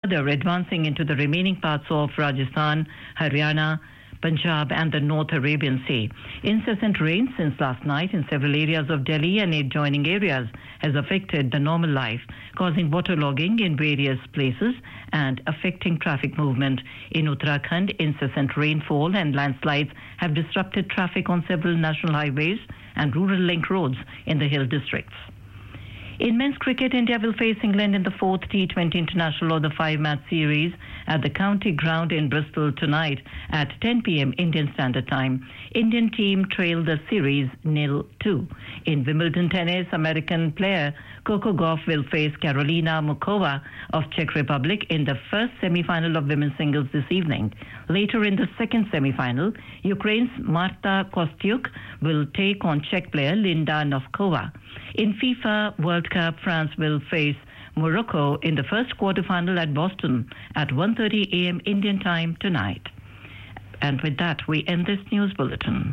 further advancing into the remaining parts of Rajasthan, Haryana, Punjab and the North Arabian Sea. Incessant rain since last night in several areas of Delhi and adjoining areas has affected the normal life, causing waterlogging in various places and affecting traffic movement. In Uttarakhand, incessant rainfall and landslides have disrupted traffic on several national highways and rural link roads in the hill districts. In men's cricket, India will face England in the fourth T20 International or the five-match series at the County Ground in Bristol tonight at 10 p.m. Indian Standard Time. Indian team trailed the series nil-two. In Wimbledon tennis, American player Coco Gauff will face Carolina Mukova of Czech Republic in the first semi-final of women's singles this evening. Later in the second semi-final, Ukraine's Marta Kostyuk will take on Czech player Linda Novkova. In FIFA World Cup, France will face Morocco in the first quarterfinal at Boston at 1:30 a.m. Indian time tonight. And with that, we end this news bulletin.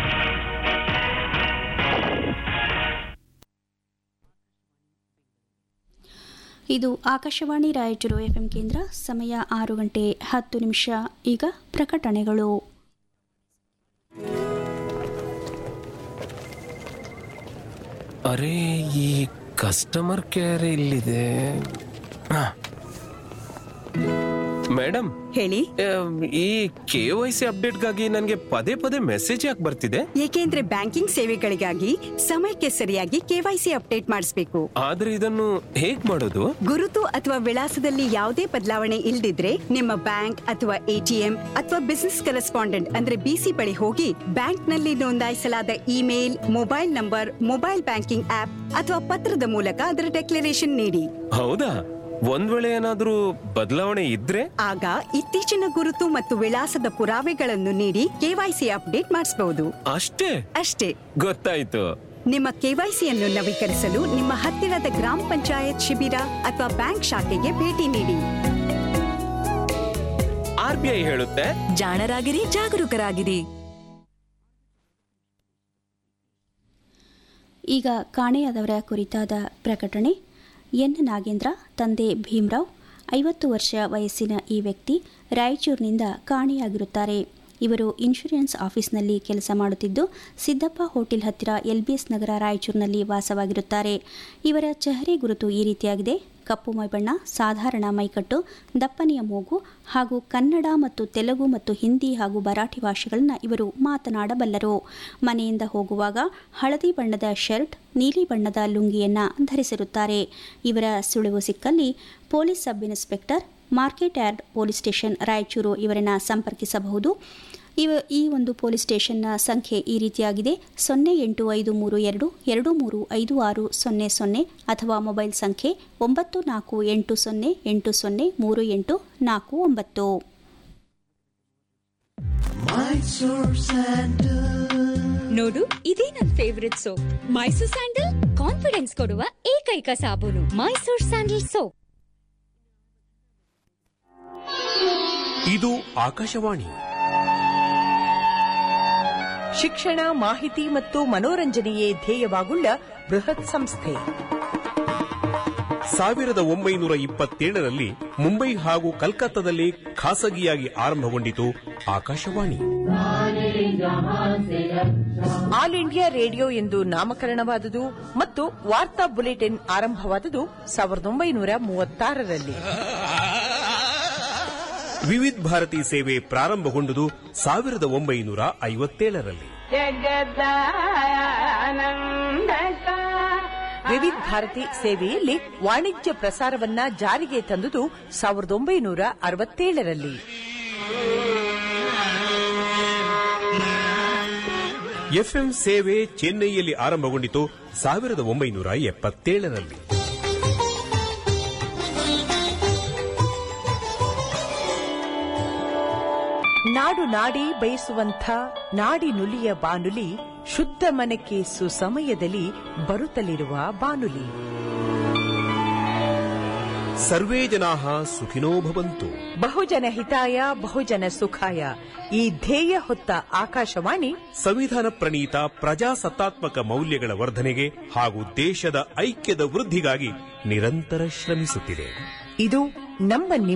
ಇದು Akashvani Raichur FM ಕೇಂದ್ರ ಸಮಯ ಆರು ಗಂಟೆ ಹತ್ತು ನಿಮಿಷ ಈಗ ಪ್ರಕಟಣೆಗಳು ಅರೆ ಈ ಕಸ್ಟಮರ್ ಕೇರ್ ಇಲ್ಲಿದೆ ಹಾ. ಮೇಡಮ್ ಹೇಳಿ ಆಮ್, ಈ ಕೆ ವೈ ಸಿ ಅಪ್ಡೇಟ್ಗಾಗಿ ನನಗೆ ಪದೇ ಪದೇ ಮೆಸೇಜ್ ಯಾಕೆ ಬರ್ತಿದೆ ಏಕೆಂದ್ರೆ ಬ್ಯಾಂಕಿಂಗ್ ಸೇವೆಗಳಿಗಾಗಿ ಸಮಯಕ್ಕೆ ಸರಿಯಾಗಿ ಕೆವೈಸಿ ಅಪ್ಡೇಟ್ ಮಾಡಿಸಬೇಕು ಆದ್ರೆ ಇದನ್ನು ಹೇಗ್ ಮಾಡೋದು ಗುರುತು ಅಥವಾ ವಿಳಾಸದಲ್ಲಿ ಯಾವುದೇ ಬದಲಾವಣೆ ಇಲ್ದಿದ್ರೆ ನಿಮ್ಮ ಬ್ಯಾಂಕ್ ಅಥವಾ ಎಟಿಎಂ ಅಥವಾ ಬಿಸಿನೆಸ್ ಕರೆಸ್ಪಾಂಡೆಂಟ್ ಅಂದ್ರೆ ಬಿಸಿ ಬಳಿ ಹೋಗಿ ಬ್ಯಾಂಕ್ ನಲ್ಲಿ ನೋಂದಾಯಿಸಲಾದ email mobile number mobile banking app ಅಥವಾ ಪತ್ರದ ಮೂಲಕ ಅದರ ಡೆಕ್ಲರೇಷನ್ ನೀಡಿ ಹೌದಾ ಒಂದ್ ವೇಳೆ ಏನಾದ್ರೂ ಬದಲಾವಣೆ ಇದ್ರೆ ಆಗ ಇತ್ತೀಚಿನ ಗುರುತು ಮತ್ತು ವಿಳಾಸದ ಪುರಾವೆಗಳನ್ನು ನೀಡಿ ಕೆವೈಸಿ ಅಪ್ಡೇಟ್ ಮಾಡಿಸಬಹುದು ಅಷ್ಟೇ ಅಷ್ಟೇ ಗೊತ್ತಾಯ್ತು ನಿಮ್ಮ ಕೆವೈಸಿಯನ್ನು ನವೀಕರಿಸಲು ನಿಮ್ಮ ಹತ್ತಿರದ ಗ್ರಾಮ ಪಂಚಾಯತ್ ಶಿಬಿರ ಅಥವಾ ಬ್ಯಾಂಕ್ ಶಾಖೆಗೆ ಭೇಟಿ ನೀಡಿ ಆರ್ ಬಿ ಐ ಹೇಳುತ್ತೆ ಜಾಣರಾಗಿರಿ ಜಾಗರೂಕರಾಗಿರಿ ಈಗ ಕಾಣೆಯಾದವರ ಕುರಿತಾದ ಪ್ರಕಟಣೆ ಎನ್ ನಾಗೇಂದ್ರ ತಂದೆ ಭೀಮ್ರಾವ್ ಐವತ್ತು ವರ್ಷ ವಯಸ್ಸಿನ ಈ ವ್ಯಕ್ತಿ ರಾಯಚೂರಿನಿಂದ ಕಾಣೆಯಾಗಿರುತ್ತಾರೆ ಇವರು ಇನ್ಶೂರೆನ್ಸ್ ಆಫೀಸ್ನಲ್ಲಿ ಕೆಲಸ ಮಾಡುತ್ತಿದ್ದು ಸಿದ್ದಪ್ಪ ಹೋಟೆಲ್ ಹತ್ತಿರ ಎಲ್ಬಿಎಸ್ ನಗರ ರಾಯಚೂರಿನಲ್ಲಿ ವಾಸವಾಗಿರುತ್ತಾರೆ ಇವರ ಚೆಹರೆ ಗುರುತು ಈ ರೀತಿಯಾಗಿದೆ ಕಪ್ಪು ಮೈಬಣ್ಣ ಸಾಧಾರಣ ಮೈಕಟ್ಟು ದಪ್ಪನೆಯ ಮೂಗು ಹಾಗೂ ಕನ್ನಡ ಮತ್ತು ತೆಲುಗು ಮತ್ತು ಹಿಂದಿ ಹಾಗೂ ಮರಾಠಿ ಭಾಷೆಗಳನ್ನು ಇವರು ಮಾತನಾಡಬಲ್ಲರು ಮನೆಯಿಂದ ಹೋಗುವಾಗ ಹಳದಿ ಬಣ್ಣದ ಶರ್ಟ್ ನೀಲಿ ಬಣ್ಣದ ಲುಂಗಿಯನ್ನು ಧರಿಸಿರುತ್ತಾರೆ ಇವರ ಸುಳಿವು ಸಿಕ್ಕಲ್ಲಿ police sub inspector market yard police station Raichur ಇವರನ್ನು ಸಂಪರ್ಕಿಸಬಹುದು ಇವ ಈ ಒಂದು ಪೊಲೀಸ್ ಸ್ಟೇಷನ್ನ ಸಂಖ್ಯೆ ಈ ರೀತಿಯಾಗಿದೆ ಸೊನ್ನೆ ಎಂಟು ಐದು ಮೂರು ಎರಡು ಎರಡು ಮೂರು ಐದು ಆರು ಸೊನ್ನೆ ಸೊನ್ನೆ ಅಥವಾ ಮೊಬೈಲ್ ಸಂಖ್ಯೆ ಒಂಬತ್ತು ನಾಲ್ಕು ಎಂಟು ಸೊನ್ನೆ ಎಂಟು ಸೊನ್ನೆ ಮೂರು ಎಂಟು ನಾಲ್ಕು ಒಂಬತ್ತು ನೋಡು ಇದೇ ನನ್ favourite soap Mysore sandal confidence ಕೊಡುವ ಏಕೈಕ ಸಾಬೂನು ಮೈಸೂರ್ ಸ್ಯಾಂಡಲ್ ಸೋಪ್ ಇದು ಆಕಾಶವಾಣಿ ಶಿಕ್ಷಣ ಮಾಹಿತಿ ಮತ್ತು ಮನೋರಂಜನೆಯೇ ಧ್ಯೇಯವಾಗುಳ್ಳ ಬೃಹತ್ ಸಂಸ್ಥೆ ಸಾವಿರದ ಒಂಬೈನೂರ ಇಪ್ಪತ್ತೇಳರಲ್ಲಿ ಮುಂಬೈ ಹಾಗೂ ಕಲ್ಕತ್ತಾದಲ್ಲಿ ಖಾಸಗಿಯಾಗಿ ಆರಂಭಗೊಂಡಿತು ಆಕಾಶವಾಣಿ ಆಲ್ ಇಂಡಿಯಾ ರೇಡಿಯೋ ಎಂದು ನಾಮಕರಣವಾದುದು ಮತ್ತು ವಾರ್ತಾ ಬುಲೆಟಿನ್ ಆರಂಭವಾದುದು ಸಾವಿರದ ಒಂಬೈನೂರ ಮೂವತ್ತಾರರಲ್ಲಿ ವಿವಿಧ ಭಾರತಿ ಸೇವೆ ಪ್ರಾರಂಭಗೊಂಡುದು ಸಾವಿರದ ಒಂಬೈನೂರ ಐವತ್ತೇಳರಲ್ಲಿ ವಿವಿಧ ಭಾರತಿ ಸೇವೆಯಲ್ಲಿ ವಾಣಿಜ್ಯ ಪ್ರಸಾರವನ್ನ ಜಾರಿಗೆ ತಂದುದು ಸಾವಿರದ ಒಂಬೈನೂರ ಅರವತ್ತೇಳರಲ್ಲಿ ಎಫ್ಎಂ ಸೇವೆ ಚೆನ್ನೈಯಲ್ಲಿ ಆರಂಭಗೊಂಡಿತು ಸಾವಿರದ ಒಂಬೈನೂರ ಎಪ್ಪತ್ತೇಳರಲ್ಲಿ ನಾಡು ನಾಡಿ ಬಯಸುವಂಥ ನಾಡಿ ನುಲಿಯ ಬಾನುಲಿ ಶುದ್ಧ ಮನಕ್ಕೆ ಸುಸಮಯದಲ್ಲಿ ಬರುತ್ತಲಿರುವ ಬಾನುಲಿ ಸರ್ವೇ ಜನಾ ಸುಖಿನೋ ಭವಂತು ಬಹುಜನ ಹಿತಾಯ ಬಹುಜನ ಸುಖಾಯ ಈ ಧ್ಯೇಯ ಹೊತ್ತ ಆಕಾಶವಾಣಿ ಸಂವಿಧಾನ ಪ್ರಣೀತ ಪ್ರಜಾಸತ್ತಾತ್ಮಕ ಮೌಲ್ಯಗಳ ವರ್ಧನೆಗೆ ಹಾಗೂ ದೇಶದ ಐಕ್ಯದ ವೃದ್ಧಿಗಾಗಿ ನಿರಂತರ ಶ್ರಮಿಸುತ್ತಿದೆ ಇದು ನಮ್ಮ ನಿಮ್ಮ